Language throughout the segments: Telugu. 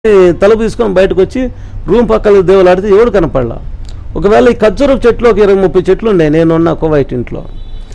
తలుపు తీసుకొని బయటకు వచ్చి రూమ్ పక్కన దేవులాడితే ఎవడు కనపడలా ఒకవేళ ఈ ఖర్జూరపు చెట్లు ఒక ఇరవై ముప్పై చెట్లు ఉన్నాయి నేను ఉన్న కోవైట్ ఇంట్లో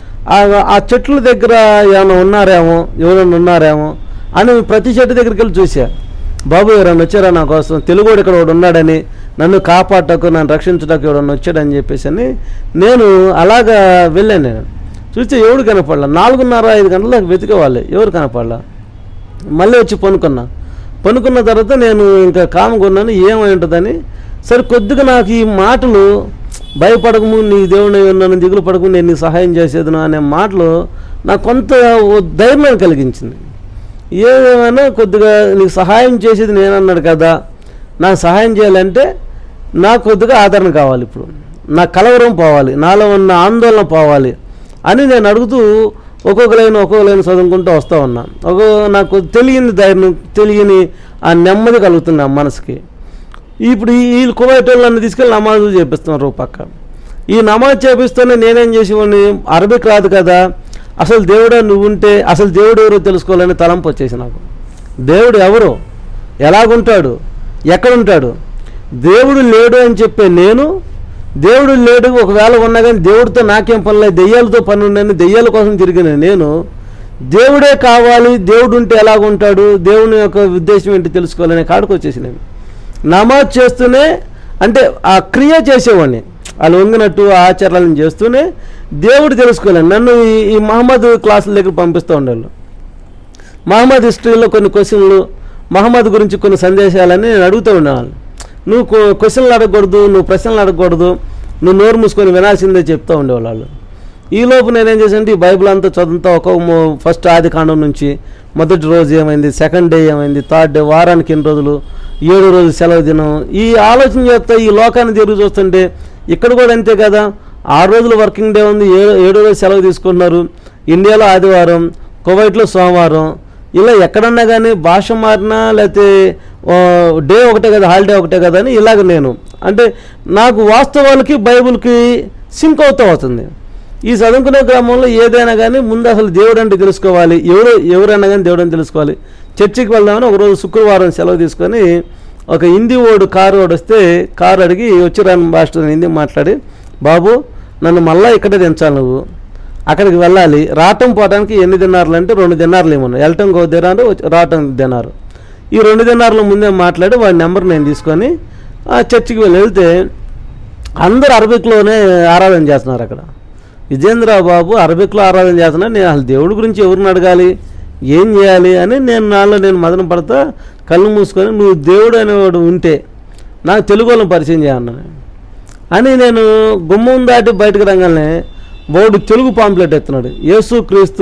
ఆ ఆ చెట్ల దగ్గర ఏమైనా ఉన్నారేమో ఎవరైనా ఉన్నారేమో అని ప్రతి చెట్టు దగ్గరికి వెళ్ళి చూసా బాబు ఎవరైనా వచ్చారా నా కోసం తెలుగుడు ఇక్కడ ఒకడు ఉన్నాడని నన్ను కాపాడటకు నన్ను రక్షించడానికి ఎవడన్నా వచ్చాడని చెప్పేసి అని నేను అలాగా వెళ్ళాను నేను చూస్తే ఎవడు కనపడలా నాలుగున్నర ఐదు గంటలకు వెతికేవాళ్ళు ఎవరు కనపడలా మళ్ళీ వచ్చి పనుకున్నా పనుకున్న తర్వాత నేను ఇంకా కామకున్నాను ఏమై ఉంటుందని సరే కొద్దిగా నాకు ఈ మాటలు భయపడకము నీ దేవుని ఉన్నాను దిగులు పడకు నేను నీకు సహాయం చేసేదను అనే మాటలు నాకు కొంత ఓ ధైర్యం కలిగించింది ఏదేమైనా కొద్దిగా నీకు సహాయం చేసేది నేనన్నాడు కదా నాకు సహాయం చేయాలంటే నాకు కొద్దిగా ఆదరణ కావాలి ఇప్పుడు నా కలవరం పోవాలి నాలో ఉన్న ఆందోళన పోవాలి అని నేను అడుగుతూ ఒక్కొక్క లైన్ ఒక్కొక్క లైన్ చదువుకుంటూ వస్తూ ఉన్నా ఒక నాకు తెలియని ధైర్యం తెలియని ఆ నెమ్మది కలుగుతుంది ఆ మనసుకి ఇప్పుడు ఈ ఈ కువైట్ వాళ్ళని తీసుకెళ్ళి నమాజులు చేపిస్తున్నారు ఓ పక్క ఈ నమాజ్ చేపిస్తూనే నేనేం చేసేవాడిని అరబిక్ రాదు కదా అసలు దేవుడే నువ్వు ఉంటే అసలు దేవుడు ఎవరో తెలుసుకోవాలని తలంపు వచ్చేసి నాకు దేవుడు ఎవరు ఎలాగుంటాడు ఎక్కడుంటాడు దేవుడు లేడు అని చెప్పే నేను దేవుడు లేడు ఒకవేళ ఉన్నా కానీ దేవుడితో నాకేం పని లేదు దెయ్యాలతో పని ఉండని దెయ్యాల కోసం తిరిగిన నేను దేవుడే కావాలి దేవుడు ఉంటే ఎలాగుంటాడు దేవుని యొక్క ఉద్దేశం ఏంటి తెలుసుకోవాలనే కాడికి వచ్చేసి నేను నమాజ్ చేస్తూనే అంటే ఆ క్రియ చేసేవాడిని వాళ్ళు వంగినట్టు ఆ ఆచారాలను చేస్తూనే దేవుడు తెలుసుకోలేను నన్ను ఈ ఈ మహమ్మద్ క్లాసుల దగ్గర పంపిస్తూ ఉండేవాళ్ళు మహమ్మద్ హిస్టరీలో కొన్ని క్వశ్చన్లు మహమ్మద్ గురించి కొన్ని సందేశాలని నేను అడుగుతూ ఉండేవాళ్ళు నువ్వు క్వ- క్వశ్చన్లు అడగకూడదు నువ్వు ప్రశ్నలు అడగకూడదు నువ్వు నోరు మూసుకొని వినాల్సిందే చెప్తూ ఉండేవాళ్ళు వాళ్ళు. ఈ లోపు నేనేం చేశానంటే ఈ బైబిల్ అంతా చదువుతా ఒక మో- ఫస్ట్ ఆది కాండం నుంచి మొదటి రోజు ఏమైంది సెకండ్ డే ఏమైంది థర్డ్ డే వారానికి ఎన్ని రోజులు ఏడో రోజు సెలవు దినం ఈ ఆలోచన చేస్తా ఈ లోకాన్ని తిరిగి చూస్తుంటే ఇక్కడ కూడా అంతే కదా ఆరు రోజులు వర్కింగ్ డే ఉంది ఏ ఏడో రోజు సెలవు తీసుకుంటున్నారు ఇండియాలో ఆదివారం కువైట్లో సోమవారం ఇలా ఎక్కడన్నా కానీ భాష మారినా లేకపోతే డే ఒకటే కదా హాలిడే ఒకటే కదా అని ఇలాగ నేను అంటే నాకు వాస్తవాలకి బైబిల్కి సింక్ అవుతూ వస్తుంది ఈ చదువుకునే గ్రామంలో ఏదైనా కానీ ముందు అసలు దేవుడు అంటే తెలుసుకోవాలి ఎవరు ఎవరైనా కానీ దేవుడు అని తెలుసుకోవాలి చర్చికి వెళ్దామని ఒకరోజు శుక్రవారం సెలవు తీసుకొని ఒక హిందీ ఓడు కారు ఓడు వస్తే కారు అడిగి వచ్చిరాని మాస్టర్ హిందీ మాట్లాడి బాబు నన్ను మళ్ళీ ఇక్కడే దించాలి నువ్వు అక్కడికి వెళ్ళాలి రావటం పోవడానికి ఎన్ని దినారులు అంటే రెండు దినారులు ఏమన్నా వెళ్ళటం ఒక దినారు వచ్చి- రావటం దినారు ఈ రెండు దినారుల ముందే మాట్లాడి వాడి నెంబర్ నేను తీసుకొని ఆ చర్చికి వెళ్ళి వెళ్తే అందరూ అరబిక్లోనే ఆరాధన చేస్తున్నారు అక్కడ విజేంద్ర బాబు అరబిక్లో ఆరాధన చేస్తున్నా నేను అసలు దేవుడి గురించి ఎవరిని అడగాలి ఏం చేయాలి అని నేను నాలో నేను మదన పడతా కళ్ళు మూసుకొని నువ్వు దేవుడు అనేవాడు ఉంటే నాకు తెలుగు వాళ్ళని పరిచయం చేయన్నాను అని నేను గుమ్మం దాటి బయటకు రంగానే బోర్డు తెలుగు పాంప్లెట్ ఎత్తున్నాడు యేసు క్రీస్తు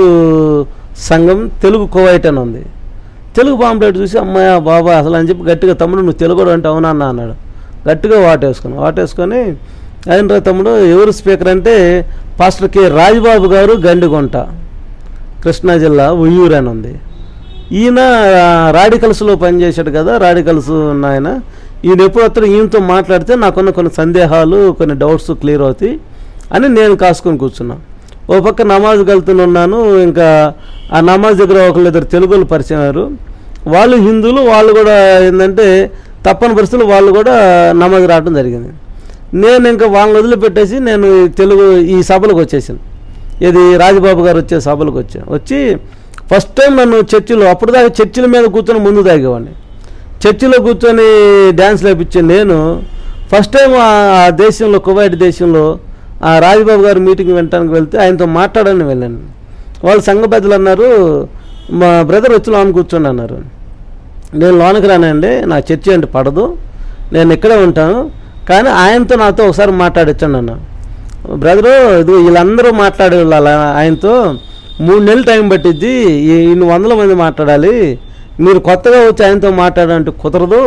సంఘం తెలుగు కోవైట్ అని ఉంది తెలుగు పాంప్లెట్ చూసి అమ్మాయ బాబా అసలు అని చెప్పి గట్టిగా తమ్ముడు నువ్వు తెలుగు అంటే అవునా అన్న అన్నాడు గట్టిగా వాటేసుకుని వాటేసుకొని అయినరా తమ్ముడు ఎవరు స్పీకర్ అంటే పాస్టర్ కె రాజబాబు గారు గండిగుంట కృష్ణా జిల్లా ఉయ్యూరు అని ఉంది ఈయన రాడికల్స్లో పనిచేశాడు కదా రాడికల్స్ ఉన్న ఆయన ఈయన ఎప్పుడు వస్తాడు ఈయనతో మాట్లాడితే నాకున్న కొన్ని సందేహాలు కొన్ని డౌట్స్ క్లియర్ అవుతాయి అని నేను కాసుకొని కూర్చున్నా ఓ పక్క నమాజ్ వెళ్తున్నాను ఇంకా ఆ నమాజ్ దగ్గర ఒకళ్ళు ఇద్దరు తెలుగులు పరిచయం అయ్యారు వాళ్ళు హిందువులు వాళ్ళు కూడా ఏంటంటే తప్పని పరిస్థితులు వాళ్ళు కూడా నమాజ్ రావడం జరిగింది నేను ఇంకా వాళ్ళని వదిలిపెట్టేసి నేను ఈ తెలుగు ఈ సభలకు వచ్చేసాను ఇది రాజబాబు గారు వచ్చే సభలకు వచ్చా వచ్చి ఫస్ట్ టైం నన్ను చర్చిలో అప్పుడు దాకా చర్చిల మీద కూర్చొని ముందు తాగేవాడిని చర్చిలో కూర్చొని డ్యాన్స్ లేపించే నేను ఫస్ట్ టైం ఆ ఆ దేశంలో కువైట్ దేశంలో ఆ రాజబాబు గారు మీటింగ్ వినటానికి వెళ్తే ఆయనతో మాట్లాడని వెళ్ళాను వాళ్ళు సంఘ పెద్దలు అన్నారు మా బ్రదర్ వచ్చి లోన కూర్చోండి అన్నారు నేను లోనకి రానండి నా చర్చి అంటే పడదు నేను ఇక్కడే ఉంటాను కానీ ఆయనతో నాతో ఒకసారి మాట్లాడొచ్చండి అన్న బ్రదరు ఇది వీళ్ళందరూ మాట్లాడే వాళ్ళు ఆయనతో మూడు నెలలు టైం పట్టిద్ది ఈ- ఇన్ని వందల మంది మాట్లాడాలి మీరు కొత్తగా వచ్చి ఆయనతో మాట్లాడాలంటే కుదరదు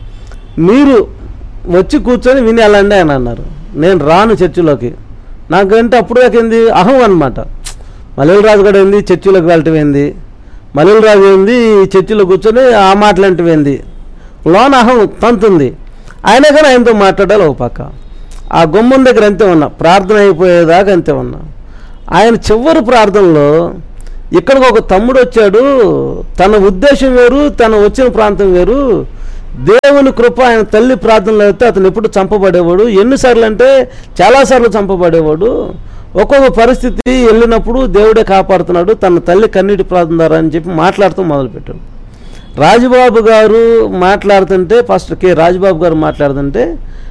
మీరు వచ్చి కూర్చొని విని వెళ్ళండి అని అన్నారు నేను రాను చర్చిలోకి నాకంటే అప్పుడు దాకా ఏంది అహం అనమాట మల్లెల రాజు కూడా ఏంది చర్చిలోకి వెళ్ళటం ఏంది మల్లెల రాజు ఏంది చర్చిలో కూర్చొని ఆ మాటలంటివి ఏంది లోన అహం తంతుంది అయినా కానీ ఆయనతో మాట్లాడాలి ఒక పక్క ఆ గుమ్మం దగ్గర అంతే ఉన్నా ప్రార్థన అయిపోయేదాకా అంతే ఉన్నా ఆయన చివరి ప్రార్థనలో ఇక్కడికి ఒక తమ్ముడు వచ్చాడు తన ఉద్దేశం వేరు తన వచ్చిన ప్రాంతం వేరు దేవుని కృప ఆయన తల్లి ప్రార్థనలు అయితే అతను ఎప్పుడు చంపబడేవాడు ఎన్నిసార్లు అంటే చాలాసార్లు చంపబడేవాడు ఒక్కొక్క పరిస్థితి వెళ్ళినప్పుడు దేవుడే కాపాడుతున్నాడు తన తల్లి కన్నీటి ప్రార్థన ద్వారా అని చెప్పి మాట్లాడుతూ మొదలుపెట్టాడు రాజబాబు గారు మాట్లాడుతుంటే ఫస్ట్ కే రాజబాబు గారు మాట్లాడుతుంటే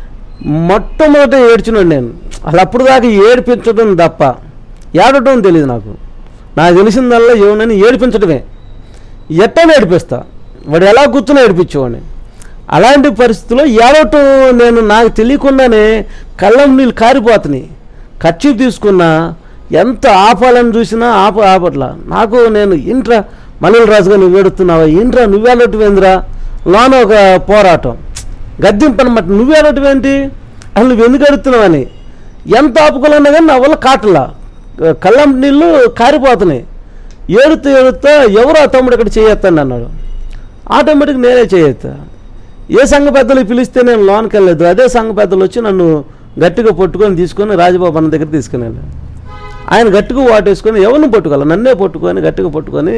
మొట్టమొదట ఏడ్చినాడు నేను అసలు అప్పుడు దాకా ఏడిపించడం తప్ప ఏడటం తెలియదు నాకు నాకు తెలిసిందల్లా ఏమనని ఏడిపించడమే ఎట్టా ఏడిపిస్తా వాడు ఎలా కూర్చుని ఏడిపించేవాడిని అలాంటి పరిస్థితుల్లో ఏడవటం నేను నాకు తెలియకుండానే కళ్ళం నీళ్ళు కారిపోతున్నాయి ఖర్చు తీసుకున్నా ఎంత ఆపాలని చూసినా ఆప ఆపట్లా నాకు నేను ఇంట్రా మల్లెల రాజుగా నువ్వు ఏడుతున్నావా ఇంట్రా నువ్వేళ్ళటమేందిరా లోన ఒక పోరాటం గద్దెంపనమాట నువ్వేళ్ళటమేంటి అసలు నువ్వు ఎందుకు ఎడుతున్నావని ఎంత ఆపుకోవాలన్నా కానీ నా వల్ల కాటలా కళ్ళం నీళ్ళు కారిపోతున్నాయి ఏడుతూ ఏడుతా ఎవరు ఆ తమ్ముడు ఇక్కడ చేయొత్తండి అన్నాడు ఆటోమేటిక్ నేనే చేయొత్తా ఏ సంఘ పెద్దలు పిలిస్తే నేను లోనికి వెళ్ళలేదు అదే సంఘ పెద్దలు వచ్చి నన్ను గట్టిగా పట్టుకొని తీసుకొని రాజబాబు అన్న దగ్గర తీసుకుని వెళ్ళాను ఆయన గట్టిగా వాటేసుకొని ఎవరిని పట్టుకోవాలి నన్నే పట్టుకొని గట్టిగా పట్టుకొని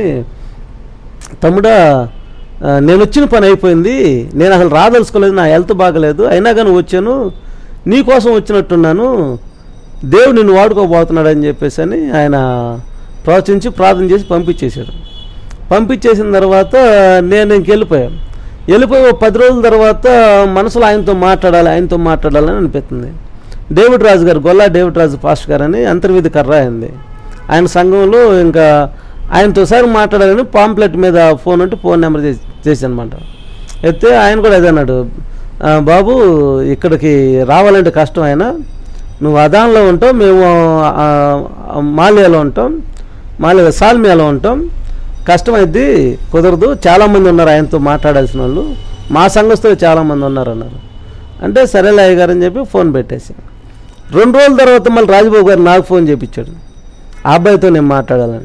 తమ్ముడా ఆ, నేను వచ్చిన పని అయిపోయింది నేను అసలు రాదలుచుకోలేదు నా హెల్త్ బాగలేదు అయినా కానీ వచ్చాను నీ కోసం వచ్చినట్టున్నాను దేవుడు నిన్ను వాడుకోబోతున్నాడు అని చెప్పేసి అని ఆయన ప్రవచించి ప్రార్థన చేసి పంపించేశాడు పంపించేసిన తర్వాత నేను ఇంక వెళ్ళిపోయాను వెళ్ళిపోయి ఒక పది రోజుల తర్వాత మనసులో ఆయనతో మాట్లాడాలి ఆయనతో మాట్లాడాలని అనిపిస్తుంది డేవిడ్ రాజు గారు గొల్లా డేవిడ్ రాజు పాస్ట్ గారు అని అంతర్విధి కర్ర అయింది ఆయన సంఘంలో ఇంకా ఆయనతో ఒకసారి మాట్లాడాలని పాంప్లెట్ మీద ఫోన్ ఉంటే ఫోన్ నెంబర్ చేసి చేశానమాట అయితే ఆయన కూడా అదే అన్నాడు "ఆ, బాబు ఇక్కడికి రావాలంటే కష్టం ఆయన నువ్వు అదాన్లో ఉంటావు మేము ఆ, ఆ, మాల్యాలో ఉంటాం మాల్యా సాల్మియాలో ఉంటాం కష్టమైద్ది కుదరదు చాలామంది ఉన్నారు ఆయనతో మాట్లాడాల్సిన వాళ్ళు మా సంఘస్థులు చాలామంది ఉన్నారు అన్నారు అంటే సరేలే అయ్య గారు అని చెప్పి ఫోన్ పెట్టేసి రెండు రోజుల తర్వాత మళ్ళీ రాజబాబు గారు నాకు ఫోన్ చేయించాడు ఆ అబ్బాయితో నేను మాట్లాడాలని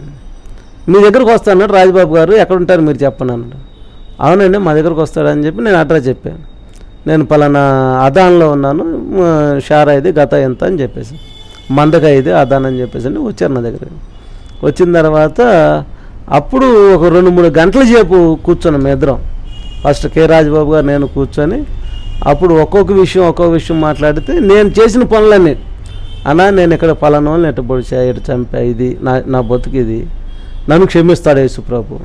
మీ దగ్గరకు వస్తాను రాజబాబు గారు ఎక్కడ ఉంటారు మీరు చెప్పండి అన్నాడు అవునండి మా దగ్గరకు వస్తాడని చెప్పి నేను అడ్రస్ చెప్పాను నేను పలానా అదాన్లో ఉన్నాను ఆ, షారా ఇది గత ఎంత అని చెప్పేసి మందక ఇది అదాన్ అని చెప్పేసి అని వచ్చారు నా దగ్గర వచ్చిన తర్వాత అప్పుడు ఒక రెండు మూడు గంటల సేపు కూర్చున్నాం మేము ఇద్దరం ఫస్ట్ కె రాజబాబు గారు నేను కూర్చొని అప్పుడు ఒక్కొక్క విషయం ఒక్కొక్క విషయం మాట్లాడితే నేను చేసిన పనులన్నీ అన్నా నేను ఇక్కడ పలానా వాళ్ళని ఎట్ట పొడిచా ఎటు చంపా ఇది నా నా బతుకు ఇది నన్ను క్షమిస్తాడు యేసు ప్రభు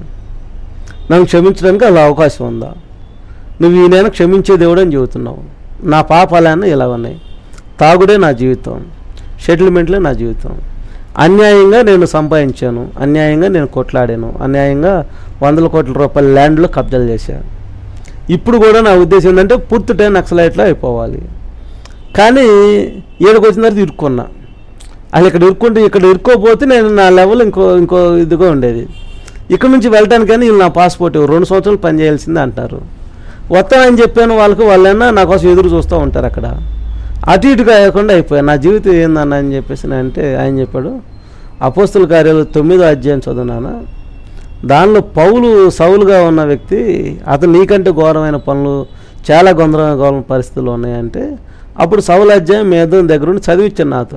నన్ను క్షమించడానికి అలా అవకాశం ఉందా నువ్వు ఈయన క్షమించే దేవుడు అని చెబుతున్నావు నా పాపాలన్నీ ఇలా ఉన్నాయి తాగుడే నా జీవితం సెటిల్మెంట్లే నా జీవితం అన్యాయంగా నేను సంపాదించాను అన్యాయంగా నేను కొట్లాడాను అన్యాయంగా వందల కోట్ల రూపాయల ల్యాండ్లో కబ్జాలు చేశాను ఇప్పుడు కూడా నా ఉద్దేశం ఏంటంటే పూర్తి టైం నక్సలైట్లో అయిపోవాలి కానీ ఏడుకు వచ్చిన తర్వాత ఇరుక్కున్నా అసలు ఇక్కడ ఇరుక్కుంటే ఇక్కడ ఇరుక్కోపోతే నేను నా లెవెల్ ఇంకో ఇంకో ఇదిగా ఉండేది ఇక్కడ నుంచి వెళ్ళటానికని వీళ్ళు నా పాస్పోర్ట్ ఇవ్వరు. రెండు సంవత్సరాలు పని చేయాల్సిందే అంటారు వస్తామని చెప్పాను వాళ్ళకు వాళ్ళైనా నా కోసం ఎదురు చూస్తూ ఉంటారు అక్కడ అటు ఇటు కాకుండా అయిపోయాను నా జీవితం ఏందన్న అని చెప్పేసి నేను అంటే ఆయన చెప్పాడు అపోస్తుల కార్యాలు తొమ్మిదో అధ్యాయం చదువునానా దానిలో పౌలు సౌలుగా ఉన్న వ్యక్తి అతను నీకంటే ఘోరమైన పనులు చాలా గొందరమైన ఘోరమైన పరిస్థితులు ఉన్నాయంటే అప్పుడు సౌలు అధ్యాయం మీద దగ్గర ఉండి చదివించాను నాతో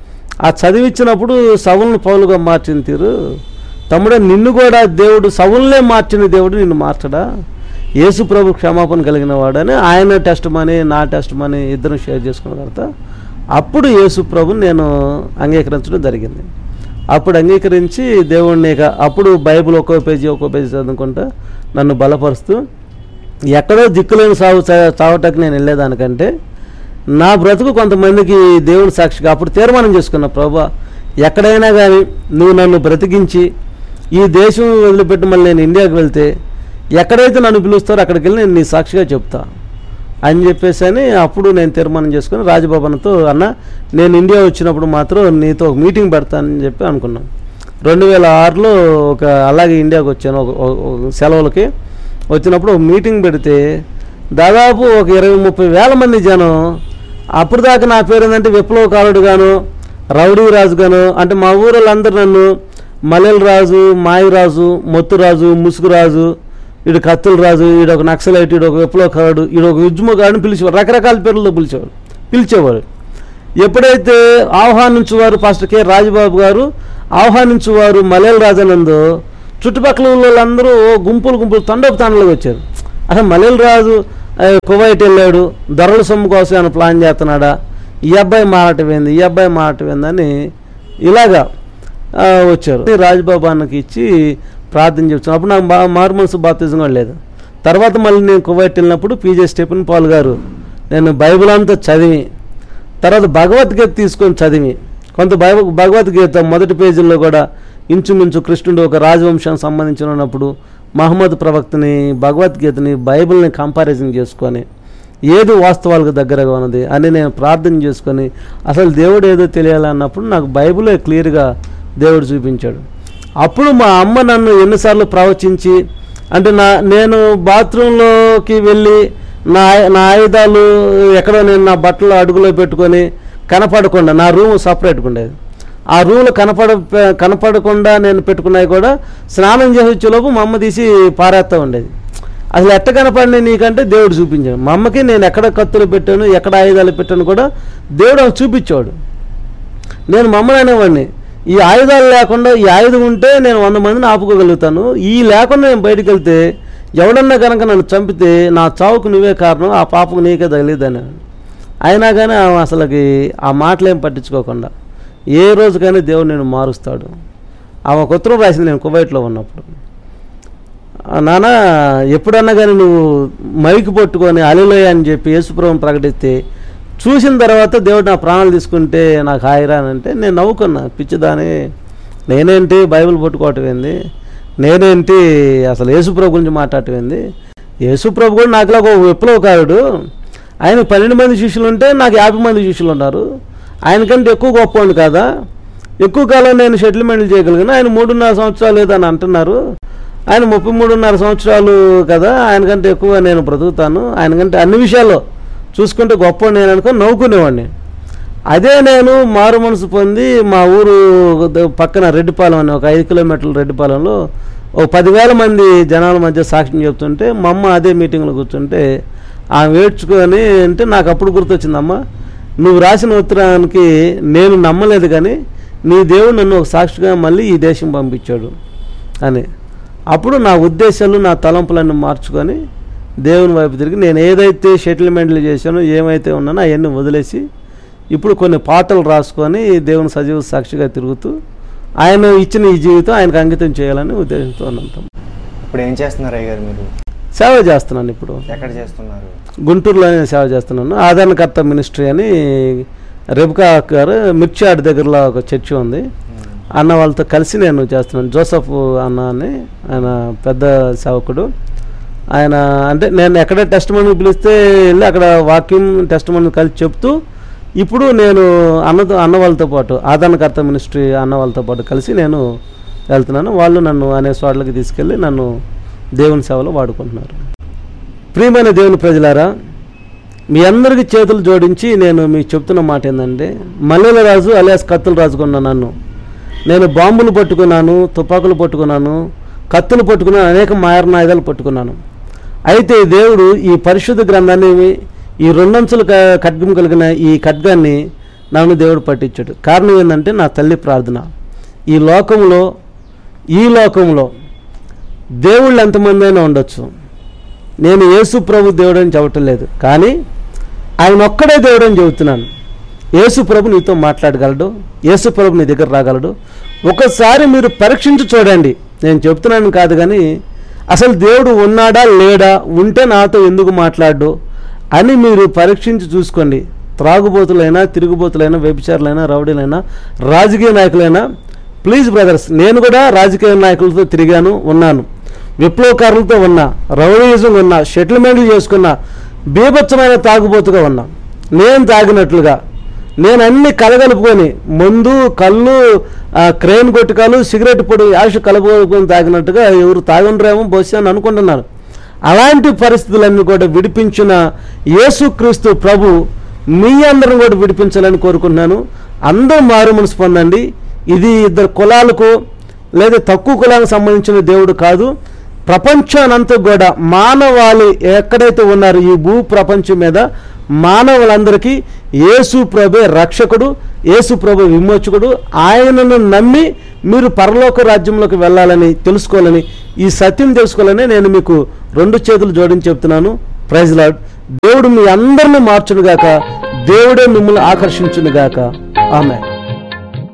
ఆ చదివించినప్పుడు సవులను పౌలుగా మార్చిన తీరు తమ్ముడే నిన్ను కూడా దేవుడు సవులనే మార్చిన దేవుడు నిన్ను మార్చడా యేసు ప్రభు క్షమాపణ కలిగిన వాడని ఆయన టెస్ట్ మనీ నా టెస్ట్ మనీ ఇద్దరు షేర్ చేసుకున్న తర్వాత అప్పుడు యేసు ప్రభుని నేను అంగీకరించడం జరిగింది అప్పుడు అంగీకరించి దేవుడిని ఇక అప్పుడు బైబిల్ ఒక్కో పేజీ ఒక్కో పేజీ చదువుకుంటా నన్ను బలపరుస్తూ ఎక్కడో దిక్కులేని సాగు చా- చావటానికి నేను వెళ్ళేదానికంటే నా బ్రతుకు కొంతమందికి దేవుని సాక్షిగా అప్పుడు తీర్మానం చేసుకున్నా ప్రభా ఎక్కడైనా కానీ నువ్వు నన్ను బ్రతికించి ఈ దేశం వదిలిపెట్టి మళ్ళీ నేను ఇండియాకి వెళ్తే ఎక్కడైతే నన్ను పిలుస్తారో అక్కడికి వెళ్ళి నేను నీ సాక్షిగా చెప్తా అని చెప్పేసి అని అప్పుడు నేను తీర్మానం చేసుకుని రాజభవన్తో అన్న నేను ఇండియా వచ్చినప్పుడు మాత్రం నీతో ఒక మీటింగ్ పెడతానని చెప్పి అనుకున్నాం రెండు వేల ఆరులో ఒక అలాగే ఇండియాకి వచ్చాను ఒక ఒక- ఒక సెలవులకి వచ్చినప్పుడు ఒక మీటింగ్ పెడితే దాదాపు ఒక ఇరవై ముప్పై వేల మంది జనం అప్పుడు దాకా నా పేరు ఏంటంటే విప్లవకారుడు గాను రౌడీ రాజు గాను అంటే మా ఊరోళ్ళందరూ నన్ను మల్లెల రాజు మాయరాజు మొత్తురాజు ముసుగురాజు ఈడు కత్తుల రాజు ఈడు ఒక నక్సలైట్ ఈడు ఒక విప్లవకారుడు ఈడు ఒక ఉద్యమకారుని పిలిచేవారు రకరకాల పేర్లతో పిలిచేవారు పిలిచేవారు ఎప్పుడైతే ఆహ్వానించువారు పాస్టర్ కె రాజబాబు గారు ఆహ్వానించువారు మలయాళ రాజానందో చుట్టుపక్కల వాళ్ళందరూ గుంపులు గుంపులు తండపు తండలుగా వచ్చారు అసలు మలయాళ రాజు ఆ, కువైట్ వెళ్ళాడు ధరల సొమ్ము కోసం ఆయన ప్లాన్ చేస్తున్నాడా ఈ అబ్బాయి మారటం ఏంది ఈ అబ్బాయి మారటం ఏందని ఇలాగా ఆ, వచ్చారు రాజ్బాబు అన్నకి ఇచ్చి ప్రార్థన చేస్తాను అప్పుడు నాకు బా మారు మనసు బాప్తిజం కూడా లేదు తర్వాత మళ్ళీ నేను కువైట్ వెళ్ళినప్పుడు పీజే స్టెఫెన్ పాల్ గారు నేను బైబిల్ అంతా చదివి తర్వాత భగవద్గీత తీసుకొని చదివి కొంత భగ భగవద్గీత మొదటి పేజీల్లో కూడా ఇంచుమించు కృష్ణుడు ఒక రాజవంశానికి సంబంధించిన ఉన్నప్పుడు మహమ్మద్ ప్రవక్తని భగవద్గీతని బైబిల్ని కంపారిజన్ చేసుకొని ఏది వాస్తవాలకు దగ్గరగా ఉన్నది అని నేను ప్రార్థన చేసుకొని అసలు దేవుడు ఏదో తెలియాలన్నప్పుడు నాకు బైబిలే క్లియర్గా దేవుడు చూపించాడు అప్పుడు మా అమ్మ నన్ను ఎన్నిసార్లు ప్రవచించి అంటే నా నేను బాత్రూంలోకి వెళ్ళి నా నా ఆయుధాలు ఎక్కడో నేను నా బట్టలు అడుగులో పెట్టుకొని కనపడకుండా నా రూమ్ సపరేట్గా ఉండేది ఆ రూమ్లో కనపడ కనపడకుండా నేను పెట్టుకున్నవి కూడా స్నానం చేసి వచ్చేలోపు మా అమ్మ తీసి పారేస్తూ ఉండేది అసలు ఎట్ట కనపడినాయి నీకంటే దేవుడు చూపించాడు మా అమ్మకి నేను ఎక్కడ కత్తులు పెట్టాను ఎక్కడ ఆయుధాలు పెట్టాను కూడా దేవుడు ఆమెకు చూపించాడు నేను మా అమ్మని అనేవాడిని ఈ ఆయుధాలు లేకుండా ఈ ఆయుధం ఉంటే నేను వంద మందిని ఆపుకోగలుగుతాను ఈ లేకుండా నేను బయటికి వెళ్తే ఎవడన్నా కనుక నన్ను చంపితే నా చావుకు నువ్వే కారణం ఆ పాపకు నీకే తగిలిద్దని అయినా కానీ ఆమె అసలుకి ఆ మాటలేం పట్టించుకోకుండా ఏ రోజుకైనా దేవుడు నేను మారుస్తాడు ఆమె ఒక ఉత్తరం రాసింది నేను కువైట్లో ఉన్నప్పుడు ఆ నాన్న ఎప్పుడన్నా కానీ నువ్వు మైకి పట్టుకొని అలిలోయ అని చెప్పి యేసుప్రభుని ప్రకటిస్తే చూసిన తర్వాత దేవుడు నా ప్రాణాలు తీసుకుంటే నాకు హాయిరా అని అంటే నేను నవ్వుకున్నా పిచ్చిదాని నేనేంటి బైబిల్ పట్టుకోవటం ఏంది నేనేంటి అసలు యేసుప్రభు గురించి మాట్లాడటం ఏంది యేసుప్రభు కూడా నాకులాగా ఒక విప్లవకారుడు ఆయన పన్నెండు మంది శిష్యులు ఉంటే నాకు యాభై మంది శిష్యులు ఉన్నారు ఆయనకంటే ఎక్కువ గొప్పవాడు కాదా ఎక్కువ కాలం నేను సెటిల్మెంట్లు చేయగలిగిన ఆయన మూడున్నర సంవత్సరాలు ఏదని అంటున్నారు ఆయన ముప్పై మూడున్నర సంవత్సరాలు కదా ఆయనకంటే ఎక్కువ నేను బ్రతుకుతాను ఆయనకంటే అన్ని విషయాల్లో చూసుకుంటే గొప్ప నేను అనుకొని నవ్వుకునేవాడిని అదే నేను మారు మనసు పొంది మా ఊరు ద- పక్కన రెడ్డిపాలెం అని ఒక ఐదు కిలోమీటర్ల రెడ్డిపాలెంలో ఒక పదివేల మంది జనాల మధ్య సాక్ష్యం చెప్తుంటే మా అమ్మ అదే మీటింగ్లో కూర్చుంటే ఆమె ఏడ్చుకొని అంటే నాకు అప్పుడు గుర్తొచ్చిందమ్మ నువ్వు రాసిన ఉత్తరానికి నేను నమ్మలేదు కానీ నీ దేవుడు నన్ను ఒక సాక్షిగా మళ్ళీ ఈ దేశం పంపించాడు అని అప్పుడు నా ఉద్దేశాలు నా తలంపులన్నీ మార్చుకొని దేవుని వైపు తిరిగి నేను ఏదైతే సెటిల్మెంట్లు చేశానో ఏమైతే ఉన్నానో అవన్నీ వదిలేసి ఇప్పుడు కొన్ని పాటలు రాసుకొని దేవుని సజీవ సాక్షిగా తిరుగుతూ ఆయన ఇచ్చిన ఈ జీవితం ఆయనకు అంకితం చేయాలని ఉద్దేశంతో ఉన్నాం ఇప్పుడు ఏం చేస్తున్నారు అయ్య గారు మీరు సేవ చేస్తున్నాను ఇప్పుడు ఎక్కడ చేస్తున్నారు గుంటూరులో నేను సేవ చేస్తున్నాను ఆదరణకర్త మినిస్ట్రీ అని రెబకా గారు మిర్చాడ్ దగ్గరలో ఒక చర్చి ఉంది అన్న వాళ్ళతో కలిసి నేను చేస్తున్నాను జోసఫ్ అన్న అని ఆయన పెద్ద సేవకుడు ఆయన అంటే నేను ఎక్కడ టెస్ట్ మనీ పిలిస్తే వెళ్ళి అక్కడ వాక్యం టెస్ట్ మనీ కలిసి చెప్తూ ఇప్పుడు నేను అన్నతో అన్న వాళ్ళతో పాటు ఆదరణకర్త మినిస్ట్రీ అన్న వాళ్ళతో పాటు కలిసి నేను వెళ్తున్నాను వాళ్ళు నన్ను అనే చోట్లకి తీసుకెళ్ళి నన్ను దేవుని సేవలో వాడుకుంటున్నారు ప్రియమైన దేవుని ప్రజలారా మీ అందరికీ చేతులు జోడించి నేను మీకు చెప్తున్న మాట ఏంటంటే మల్లెల రాజు అలియాస్ కత్తుల రాజు కొన్న నన్ను నేను బాంబులు పట్టుకున్నాను తుపాకులు పట్టుకున్నాను కత్తులు పట్టుకున్నాను అనేక మారణాయుధాలు పట్టుకున్నాను అయితే దేవుడు ఈ పరిశుద్ధ గ్రంథాన్ని ఈ రెండంచులు క- ఖడ్గం కలిగిన ఈ ఖడ్గాన్ని నన్ను దేవుడు పట్టించాడు కారణం ఏంటంటే నా తల్లి ప్రార్థన ఈ లోకంలో ఈ లోకంలో దేవుళ్ళు ఎంతమంది అయినా ఉండొచ్చు నేను యేసు ప్రభు దేవుడు అని చెప్పటం లేదు కానీ ఆయన ఒక్కడే దేవుడు అని చెబుతున్నాను యేసు ప్రభు నీతో మాట్లాడగలడు యేసు ప్రభు నీ దగ్గర రాగలడు ఒకసారి మీరు పరీక్షించి చూడండి నేను చెప్తున్నాను కాదు కానీ అసలు దేవుడు ఉన్నాడా లేడా ఉంటే నాతో ఎందుకు మాట్లాడు అని మీరు పరీక్షించి చూసుకోండి త్రాగుబోతులైనా తిరుగుబోతులైనా వ్యభిచారులైనా రౌడీలైనా రాజకీయ నాయకులైనా ప్లీజ్ బ్రదర్స్ నేను కూడా రాజకీయ నాయకులతో తిరిగాను ఉన్నాను విప్లవకారులతో ఉన్నా రౌడీయిజం ఉన్నా సెటిల్మెంట్లు చేసుకున్నా బీభత్సమైన తాగుబోతుగా ఉన్నా నేను తాగినట్లుగా నేను అన్ని కలగలుపుకొని మందు కళ్ళు ఆ, క్రెయిన్ కొట్టుకాలు సిగరెట్ పొడి యాష కలుపుకొని తాగినట్టుగా ఎవరు తాగుండ్రేమో బహుశా అని అనుకుంటున్నారు అలాంటి పరిస్థితులన్నీ కూడా విడిపించిన యేసుక్రీస్తు ప్రభు మీ అందరం కూడా విడిపించాలని కోరుకుంటున్నాను అందరూ మారు మనసు పొందండి ఇది ఇద్దరు కులాలకు లేదా తక్కువ కులాలకు సంబంధించిన దేవుడు కాదు ప్రపంచానంతా కూడా మానవాళి ఎక్కడైతే ఉన్నారో ఈ భూ ప్రపంచం మీద మానవులందరికీ యేసు ప్రభే రక్షకుడు యేసు ప్రభు విమోచకుడు ఆయనను నమ్మి మీరు పరలోక రాజ్యంలోకి వెళ్ళాలని తెలుసుకోవాలని ఈ సత్యం తెలుసుకోవాలని నేను మీకు రెండు చేతులు జోడించి చెప్తున్నాను ప్రైజ్ లాడ్ దేవుడు మీ అందరిని మార్చునుగాక దేవుడే మిమ్మల్ని ఆకర్షించునుగాక ఆమె